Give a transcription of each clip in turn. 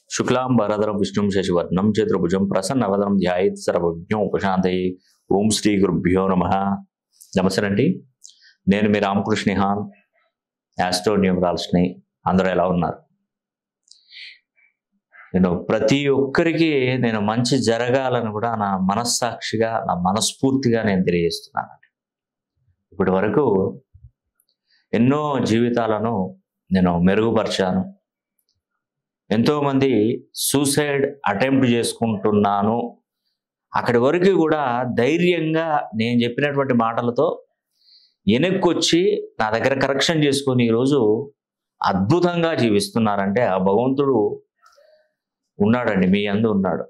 శుక్లాం వరదరం విష్ణుం శశివర్ణం చతుర్భుజం ప్రసన్నవదనం ధ్యాయేత్ సర్వజ్ఞం ఉపశాంతయే ఓం శ్రీ గురుభ్యో నమ నమస్తే అండి నేను మీ రామకృష్ణ హాన్ యాస్ట్రో న్యూమరాల్స్ని అందరూ ఎలా ఉన్నారు నేను ప్రతి ఒక్కరికి నేను మంచి జరగాలని కూడా నా మనస్సాక్షిగా నా మనస్ఫూర్తిగా నేను తెలియజేస్తున్నాను ఇప్పటి వరకు ఎన్నో జీవితాలను నేను మెరుగుపరిచాను ఎంతోమంది సూసైడ్ అటెంప్ట్ చేసుకుంటున్నాను అక్కడి వరకు కూడా ధైర్యంగా నేను చెప్పినటువంటి మాటలతో వెనక్కొచ్చి నా దగ్గర కరెక్షన్ చేసుకొని ఈరోజు అద్భుతంగా జీవిస్తున్నారంటే ఆ భగవంతుడు ఉన్నాడండి మీ అందు ఉన్నాడు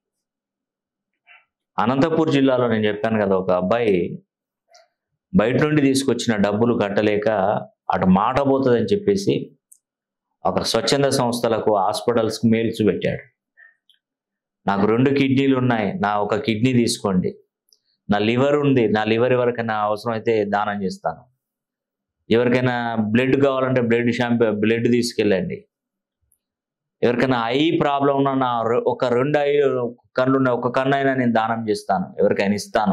అనంతపూర్ జిల్లాలో నేను చెప్పాను కదా ఒక అబ్బాయి బయట నుండి తీసుకొచ్చిన డబ్బులు కట్టలేక అటు మాట పోతుందని చెప్పేసి ఒక స్వచ్ఛంద సంస్థలకు హాస్పిటల్స్కి మెయిల్స్ పెట్టాడు నాకు రెండు కిడ్నీలు ఉన్నాయి నా ఒక కిడ్నీ తీసుకోండి నా లివర్ ఉంది నా లివర్ ఎవరికైనా అవసరం అయితే దానం చేస్తాను ఎవరికైనా బ్లడ్ కావాలంటే బ్లడ్ షాంపూ బ్లడ్ తీసుకెళ్ళండి ఎవరికైనా ఐ ప్రాబ్లం ఉన్న నా రె- ఒక రెండు ఐ కళ్ళు ఉన్న ఒక కన్ను అయినా నేను దానం చేస్తాను ఎవరికైనా ఇస్తాను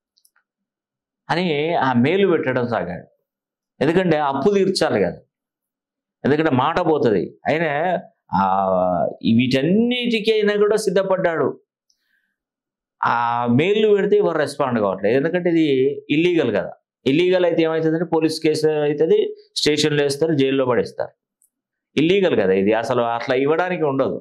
అని ఆ మేలు పెట్టడం సాగాడు ఎందుకంటే అప్పు తీర్చాలి కదా ఎందుకంటే మాట పోతుంది అయినా ఆ వీటన్నిటికీ అయినా కూడా సిద్ధపడ్డాడు ఆ మెయిల్ పెడితే ఎవరు రెస్పాండ్ కావట్లేదు ఎందుకంటే ఇది ఇల్లీగల్ కదా ఇల్లీగల్ అయితే ఏమవుతుందంటే పోలీస్ కేసు అవుతుంది స్టేషన్లో వేస్తారు జైల్లో పడేస్తారు ఇల్లీగల్ కదా ఇది అసలు అట్లా ఇవ్వడానికి ఉండదు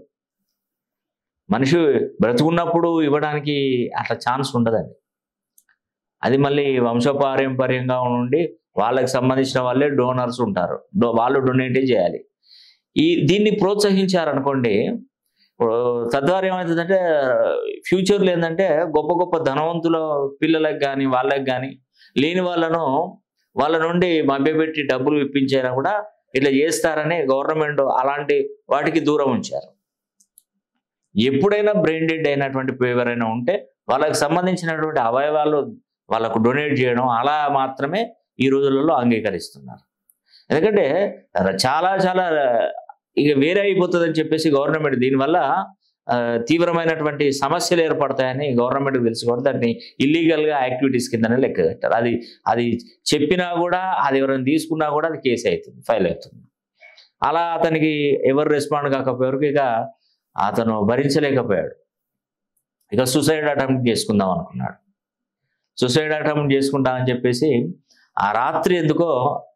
మనిషి బ్రతుకున్నప్పుడు ఇవ్వడానికి అట్లా ఛాన్స్ ఉండదండి అది మళ్ళీ వంశపారంపర్యంగా ఉండి వాళ్ళకి సంబంధించిన వాళ్ళే డోనర్స్ ఉంటారు డో- వాళ్ళు డొనేట్ చేయాలి ఈ దీన్ని ప్రోత్సహించారనుకోండి ఇప్పుడు తద్వారా ఏమవుతుందంటే ఫ్యూచర్లో ఏంటంటే గొప్ప గొప్ప ధనవంతుల పిల్లలకు కానీ వాళ్ళకి కానీ లేని వాళ్ళను వాళ్ళ నుండి మభ్యపెట్టి డబ్బులు ఇప్పించైనా కూడా ఇట్లా చేస్తారని గవర్నమెంట్ అలాంటి వాటికి దూరం ఉంచారు ఎప్పుడైనా బ్రెయిన్ డెడ్ అయినటువంటి ఎవరైనా ఉంటే వాళ్ళకి సంబంధించినటువంటి అవయవాలు వాళ్ళకు డొనేట్ చేయడం అలా మాత్రమే ఈ రోజులలో అంగీకరిస్తున్నారు ఎందుకంటే చాలా చాలా ఇక వేరే అయిపోతుందని చెప్పేసి గవర్నమెంట్ దీనివల్ల ఆ, తీవ్రమైనటువంటి సమస్యలు ఏర్పడతాయని గవర్నమెంట్కి తెలిసి కూడా దాన్ని ఇల్లీగల్గా యాక్టివిటీస్ కిందనే లెక్క కట్టారు అది అది చెప్పినా కూడా అది ఎవరైనా తీసుకున్నా కూడా అది కేసు అవుతుంది ఫైల్ అవుతుంది అలా అతనికి ఎవరు రెస్పాండ్ కాకపోయారు ఇక అతను భరించలేకపోయాడు ఇక సూసైడ్ అటెంప్ట్ చేసుకుందాం అనుకున్నాడు సూసైడ్ అటెంప్ట్ చేసుకుంటామని చెప్పేసి ఆ రాత్రి ఎందుకో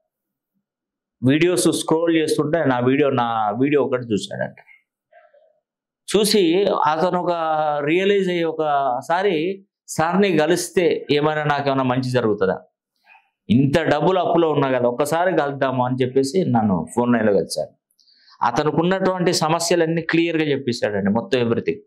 వీడియోస్ స్క్రోల్ చేస్తుంటే నా వీడియో నా వీడియో ఒకటి చూశాడంట చూసి అతను ఒక రియలైజ్ అయ్యి ఒకసారి సార్ని కలిస్తే ఏమైనా నాకేమైనా మంచి జరుగుతుందా ఇంత డబ్బులు అప్పులో ఉన్నా కదా ఒక్కసారి కలుద్దాము అని చెప్పేసి నన్ను ఫోన్ లైన్లో కలిశాడు అతనికి ఉన్నటువంటి సమస్యలన్నీ క్లియర్గా చెప్పేశాడండి మొత్తం ఎవ్రీథింగ్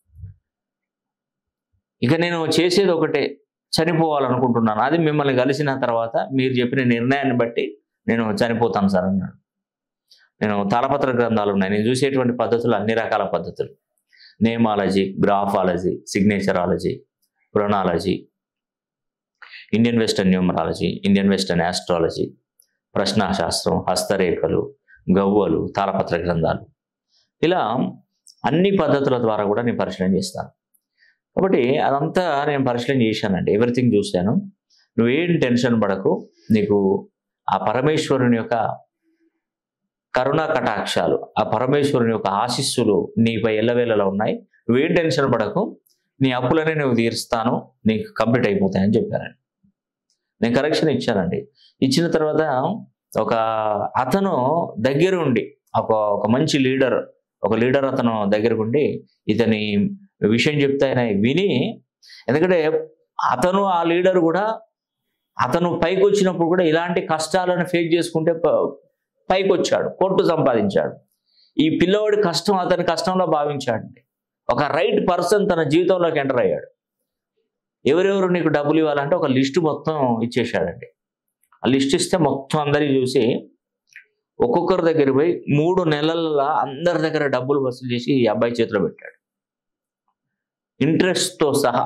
ఇక నేను చేసేది ఒకటే చనిపోవాలనుకుంటున్నాను అది మిమ్మల్ని కలిసిన తర్వాత మీరు చెప్పిన నిర్ణయాన్ని బట్టి నేను చనిపోతాను సార్ అన్నాడు నేను తాళపత్ర గ్రంథాలు ఉన్నాయి నేను చూసేటువంటి పద్ధతులు అన్ని రకాల పద్ధతులు nameology graphology signatureology pronology Indian western numerology Indian western astrology ప్రశ్నాశాస్త్రం హస్తరేఖలు గవ్వలు తాళపత్ర గ్రంథాలు ఇలా అన్ని పద్ధతుల ద్వారా కూడా నేను పరిశీలన చేస్తాను కాబట్టి అదంతా నేను పరిశీలన చేశానండి ఎవ్రీథింగ్ చూశాను నువ్వేం టెన్షన్ పడకు నీకు ఆ పరమేశ్వరుని యొక్క కరుణా కటాక్షాలు ఆ పరమేశ్వరుని యొక్క ఆశీస్సులు నీపై ఎల్లవేళలా ఉన్నాయి నువ్వేం టెన్షన్ పడకు నీ అప్పులనే నువ్వు తీరుస్తాను నీకు కంప్లీట్ అయిపోతాయని చెప్పారండి నేను కరెక్షన్ ఇచ్చానండి ఇచ్చిన తర్వాత ఒక అతను దగ్గరుండి ఒక ఒక మంచి లీడర్ ఒక లీడర్ అతను దగ్గరకుండి ఇతని విషయం చెప్తే ఆయన విని ఎందుకంటే అతను ఆ లీడర్ కూడా అతను పైకి వచ్చినప్పుడు కూడా ఇలాంటి కష్టాలను ఫేస్ చేసుకుంటే ప- పైకి వచ్చాడు కోర్టు సంపాదించాడు ఈ పిల్లవాడి కష్టం అతని కష్టంలో భావించాడండి ఒక రైట్ పర్సన్ తన జీవితంలోకి ఎంటర్ అయ్యాడు ఎవరెవరు నీకు డబ్బులు ఇవ్వాలంటే ఒక లిస్టు మొత్తం ఇచ్చేశాడండి ఆ లిస్ట్ ఇస్తే మొత్తం అందరికి చూసి ఒక్కొక్కరి దగ్గర పోయి మూడు నెలల్లో అందరి దగ్గర డబ్బులు వసూలు చేసి ఈ అబ్బాయి చేతిలో పెట్టాడు ఇంట్రెస్ట్తో సహా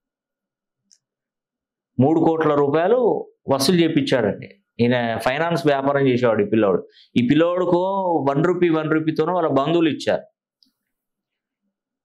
మూడు కోట్ల రూపాయలు వసూలు చేపించాడండి ఈయన ఫైనాన్స్ వ్యాపారం చేసేవాడు ఈ పిల్లోడు ఈ పిల్లోడుకో వన్ రూపీ వన్ రూపీతోనో వాళ్ళ బంధువులు ఇచ్చారు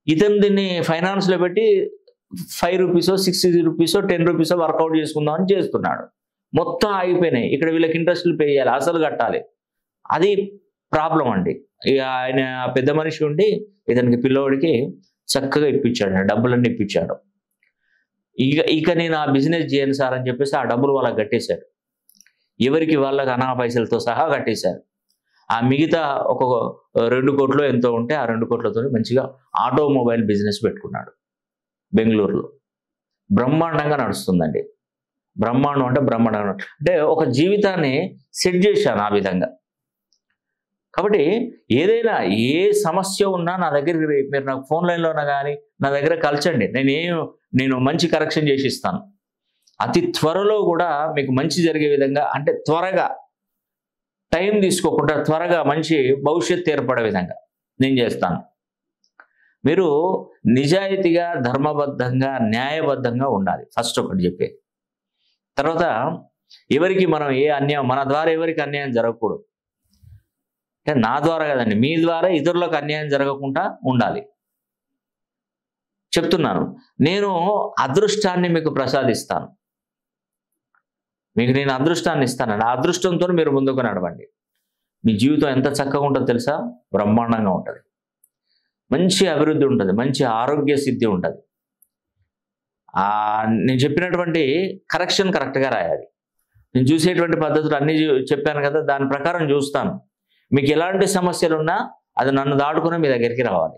ఇతను దీన్ని ఫైనాన్స్లో పెట్టి ఫైవ్ రూపీసో సిక్స్ రూపీసో టెన్ రూపీసో వర్కౌట్ చేసుకుందాం అని చేస్తున్నాడు మొత్తం ఆగిపోయినాయి ఇక్కడ వీళ్ళకి ఇంట్రెస్ట్లు పే చేయాలి అసలు కట్టాలి అది ప్రాబ్లం అండి ఇక ఆయన పెద్ద మనిషి ఉండి ఇతనికి పిల్లోడికి చక్కగా ఇప్పించాడు డబ్బులన్నీ ఇప్పించాడు ఇక ఇక నేను ఆ బిజినెస్ చేయను సార్ అని చెప్పేసి ఆ డబ్బులు వాళ్ళకి కట్టేశారు ఎవరికి వాళ్ళకి అనా పైసలతో సహా కట్టేశారు ఆ మిగతా ఒక రెండు కోట్లు ఎంతో ఉంటే ఆ రెండు కోట్లతో మంచిగా ఆటోమొబైల్ బిజినెస్ పెట్టుకున్నాడు బెంగళూరులో బ్రహ్మాండంగా నడుస్తుందండి బ్రహ్మాండం అంటే బ్రహ్మాండంగా నడు- అంటే ఒక జీవితాన్ని సెట్ చేశాను ఆ విధంగా కాబట్టి ఏదైనా ఏ సమస్య ఉన్నా నా దగ్గరికి రే- మీరు నాకు ఫోన్ లైన్లోనా కానీ నా దగ్గర కలచండి నేను ఏం నేను మంచి కరెక్షన్ చేసి ఇస్తాను అతి త్వరలో కూడా మీకు మంచి జరిగే విధంగా అంటే త్వరగా టైం తీసుకోకుండా త్వరగా మంచి భవిష్యత్తు ఏర్పడే విధంగా నేను చేస్తాను మీరు నిజాయితీగా ధర్మబద్ధంగా న్యాయబద్ధంగా ఉండాలి ఫస్ట్ ఒకటి చెప్పేది తర్వాత ఎవరికి మనం ఏ అన్యాయం మన ద్వారా ఎవరికి అన్యాయం జరగకూడదు అంటే నా ద్వారా కదండి మీ ద్వారా ఇతరులకు అన్యాయం జరగకుండా ఉండాలి చెప్తున్నాను నేను అదృష్టాన్ని మీకు ప్రసాదిస్తాను మీకు నేను అదృష్టాన్ని ఇస్తానండి ఆ అదృష్టంతో మీరు ముందుకు నడవండి మీ జీవితం ఎంత చక్కగా ఉంటుందో తెలుసా బ్రహ్మాండంగా ఉంటుంది మంచి అభివృద్ధి ఉంటుంది మంచి ఆరోగ్య సిద్ధి ఉంటుంది ఆ నేను చెప్పినటువంటి కరెక్షన్ కరెక్ట్గా రాయాలి నేను చూసేటువంటి పద్ధతులు అన్నీ చూ- చెప్పాను కదా దాని ప్రకారం చూస్తాను మీకు ఎలాంటి సమస్యలు ఉన్నా అది నన్ను దాటుకుని మీ దగ్గరికి రావాలి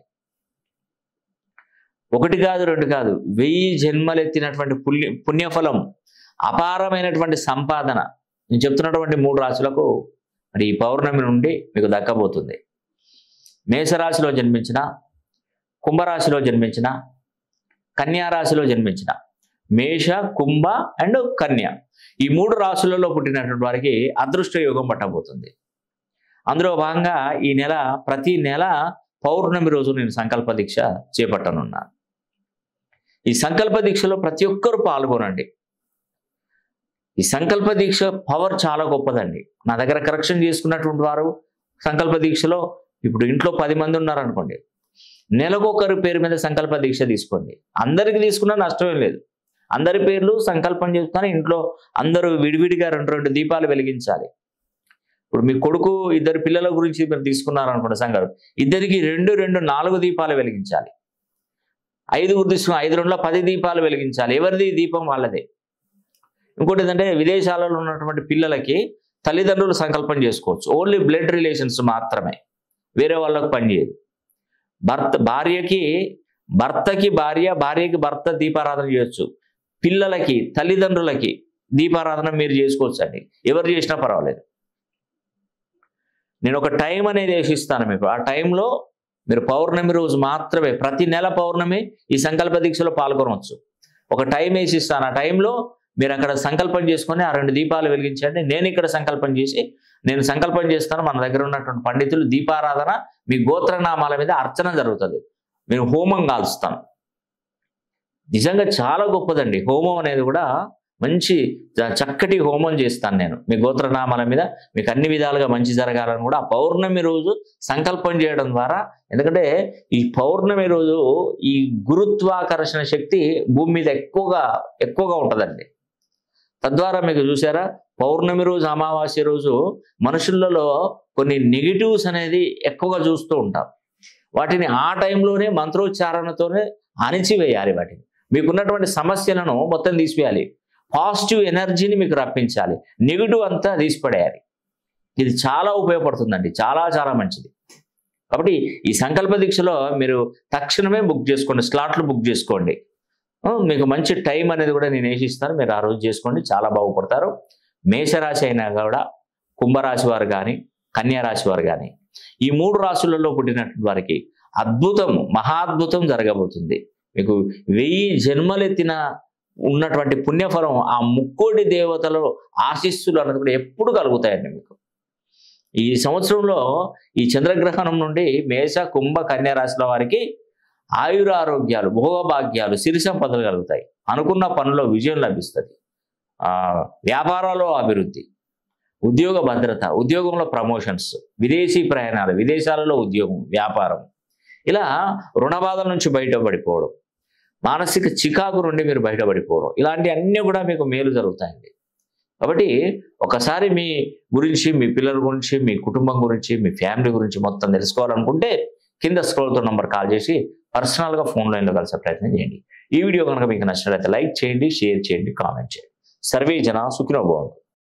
ఒకటి కాదు రెండు కాదు వెయ్యి జన్మలెత్తినటువంటి పుణ్య పుణ్యఫలం అపారమైనటువంటి సంపాదన నేను చెప్తున్నటువంటి మూడు రాశులకు మరి ఈ పౌర్ణమి నుండి మీకు దక్కబోతుంది మేషరాశిలో జన్మించిన కుంభరాశిలో జన్మించిన కన్యా రాశిలో జన్మించిన మేష కుంభ అండ్ కన్య ఈ మూడు రాశులలో పుట్టినటువంటి వారికి అదృష్ట యోగం పట్టబోతుంది అందులో భాగంగా ఈ నెల ప్రతి నెల పౌర్ణమి రోజు నేను సంకల్ప దీక్ష చేపట్టనున్నాను ఈ సంకల్ప దీక్షలో ప్రతి ఒక్కరూ పాల్గొనండి ఈ సంకల్ప దీక్ష పవర్ చాలా గొప్పదండి నా దగ్గర కరెక్షన్ చేసుకున్నటువంటి వారు సంకల్ప దీక్షలో ఇప్పుడు ఇంట్లో పది మంది ఉన్నారనుకోండి నెలకొకరి పేరు మీద సంకల్ప దీక్ష తీసుకోండి అందరికి తీసుకున్నా నష్టమేం లేదు అందరి పేర్లు సంకల్పం చేస్తాను ఇంట్లో అందరూ విడివిడిగా రెండు రెండు దీపాలు వెలిగించాలి ఇప్పుడు మీ కొడుకు ఇద్దరు పిల్లల గురించి మీరు తీసుకున్నారనుకోండి సంఘం ఇద్దరికి రెండు రెండు నాలుగు దీపాలు వెలిగించాలి ఐదుగురు తీసుకున్న ఐదు రెండులో పది దీపాలు వెలిగించాలి ఎవరిది దీపం వాళ్ళదే ఇంకోటి ఏంటంటే విదేశాలలో ఉన్నటువంటి పిల్లలకి తల్లిదండ్రులు సంకల్పం చేసుకోవచ్చు ఓన్లీ బ్లడ్ రిలేషన్స్ మాత్రమే వేరే వాళ్ళకు పనిచేయదు భర్త భార్యకి భర్తకి భార్య భార్యకి భర్త దీపారాధన చేయొచ్చు పిల్లలకి తల్లిదండ్రులకి దీపారాధన మీరు చేసుకోవచ్చు అండి ఎవరు చేసినా పర్వాలేదు నేను ఒక టైం అనేది వేసిస్తాను మీకు ఆ టైంలో మీరు పౌర్ణమి రోజు మాత్రమే ప్రతి నెల పౌర్ణమి ఈ సంకల్ప దీక్షలో పాల్గొనవచ్చు ఒక టైం వేసి ఇస్తాను ఆ టైంలో మీరు అక్కడ సంకల్పం చేసుకొని ఆ రెండు దీపాలు వెలిగించండి నేను ఇక్కడ సంకల్పం చేసి నేను సంకల్పం చేస్తాను మన దగ్గర ఉన్నటువంటి పండితులు దీపారాధన మీ గోత్రనామాల మీద అర్చన జరుగుతుంది మేము హోమం కాల్స్తాను నిజంగా చాలా గొప్పదండి హోమం అనేది కూడా మంచి చ- చక్కటి హోమం చేస్తాను నేను మీ గోత్రనామాల మీద మీకు అన్ని విధాలుగా మంచి జరగాలని కూడా ఆ పౌర్ణమి రోజు సంకల్పం చేయడం ద్వారా ఎందుకంటే ఈ పౌర్ణమి రోజు ఈ గురుత్వాకర్షణ శక్తి భూమి మీద ఎక్కువగా ఎక్కువగా ఉంటుందండి తద్వారా మీకు చూసారా పౌర్ణమి రోజు అమావాస్య రోజు మనుషులలో కొన్ని నెగిటివ్స్ అనేది ఎక్కువగా చూస్తూ ఉంటాం వాటిని ఆ టైంలోనే మంత్రోచ్చారణతోనే అణిచివేయాలి వాటిని మీకున్నటువంటి సమస్యలను మొత్తం తీసివేయాలి పాజిటివ్ ఎనర్జీని మీకు రప్పించాలి నెగిటివ్ అంతా తీసిపడేయాలి ఇది చాలా ఉపయోగపడుతుందండి చాలా చాలా మంచిది కాబట్టి ఈ సంకల్ప దీక్షలో మీరు తక్షణమే బుక్ చేసుకోండి స్లాట్లు బుక్ చేసుకోండి ఆ, మీకు మంచి టైం అనేది కూడా నేను వేసిస్తాను మీరు ఆ రోజు చేసుకోండి చాలా బాగుపడతారు మేషరాశి అయినా కూడా కుంభరాశి వారు కానీ కన్యారాశి వారు కానీ ఈ మూడు రాశులలో పుట్టినటువంటి వారికి అద్భుతం మహాద్భుతం జరగబోతుంది మీకు వెయ్యి జన్మలెత్తిన ఉన్నటువంటి పుణ్యఫలం ఆ ముక్కోటి దేవతల ఆశీస్సులు అన్నది కూడా ఎప్పుడు కలుగుతాయండి మీకు ఈ సంవత్సరంలో ఈ చంద్రగ్రహణం నుండి మేష కుంభ కన్యా రాశుల వారికి ఆయురారోగ్యాలు భోగభాగ్యాలు సిరి సంపదలు కలుగుతాయి అనుకున్న పనుల్లో విజయం లభిస్తుంది ఆ, వ్యాపారాల్లో అభివృద్ధి ఉద్యోగ భద్రత ఉద్యోగంలో ప్రమోషన్స్ విదేశీ ప్రయాణాలు విదేశాలలో ఉద్యోగం వ్యాపారం ఇలా రుణ బాధల నుంచి బయటపడిపోవడం మానసిక చికాకు నుండి మీరు బయటపడిపోవడం ఇలాంటి అన్నీ కూడా మీకు మేలు జరుగుతాయండి కాబట్టి ఒకసారి మీ గురించి మీ పిల్లల గురించి మీ కుటుంబం గురించి మీ ఫ్యామిలీ గురించి మొత్తం తెలుసుకోవాలనుకుంటే కింద స్క్రోల్తో నంబర్ కాల్ చేసి పర్సనల్గా ఫోన్ లైన్లో కలిసే ప్రయత్నం చేయండి ఈ వీడియో కనుక మీకు నచ్చినట్లయితే లైక్ చేయండి షేర్ చేయండి కామెంట్ చేయండి సర్వే జన సుఖినో బాగుంది